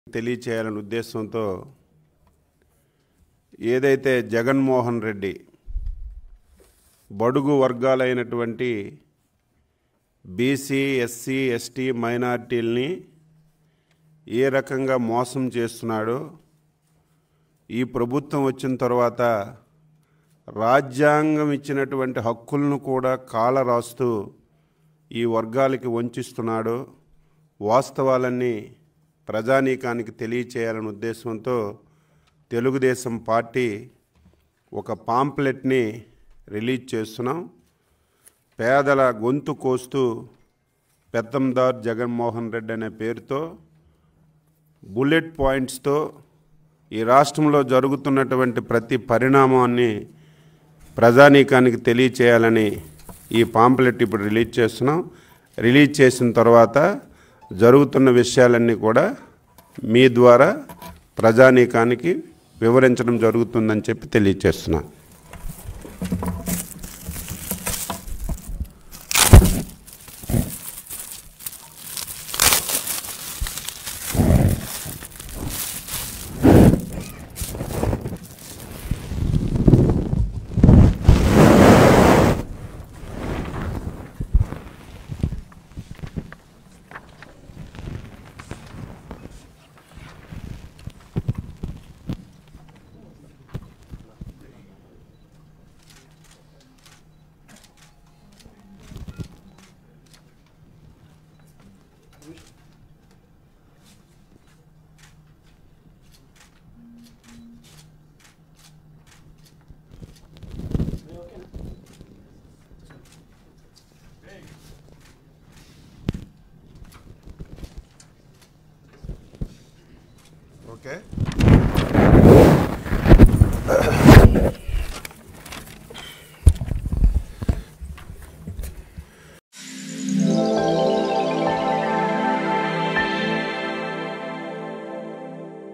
తెలియచేయాలనే ఉద్దేశంతో ఏదైతే జగన్మోహన్ రెడ్డి బడుగు వర్గాలైనటువంటి బీసీ ఎస్సీ ఎస్టీ మైనార్టీల్ని ఏ రకంగా మోసం చేస్తున్నాడో ఈ ప్రభుత్వం వచ్చిన తర్వాత రాజ్యాంగం ఇచ్చినటువంటి హక్కులను కూడా కాల రాస్తూ ఈ వర్గాలకి వంచిస్తున్నాడు వాస్తవాలన్నీ ప్రజానీకానికి తెలియచేయాలనే ఉద్దేశంతో తెలుగుదేశం పార్టీ ఒక పాంప్లెట్ని రిలీజ్ చేస్తున్నాం పేదల గొంతు కోస్తూ పెత్తందార్ జగన్మోహన్ రెడ్డి అనే పేరుతో బుల్లెట్ పాయింట్స్తో ఈ రాష్ట్రంలో జరుగుతున్నటువంటి ప్రతి పరిణామాన్ని ప్రజానీకానికి తెలియచేయాలని ఈ పాంప్లెట్ ఇప్పుడు రిలీజ్ చేస్తున్నాం రిలీజ్ చేసిన తర్వాత జరుగుతున్న విషయాలన్నీ కూడా మీ ద్వారా ప్రజానీకానికి వివరించడం జరుగుతుందని చెప్పి తెలియచేస్తున్నాను ఓకే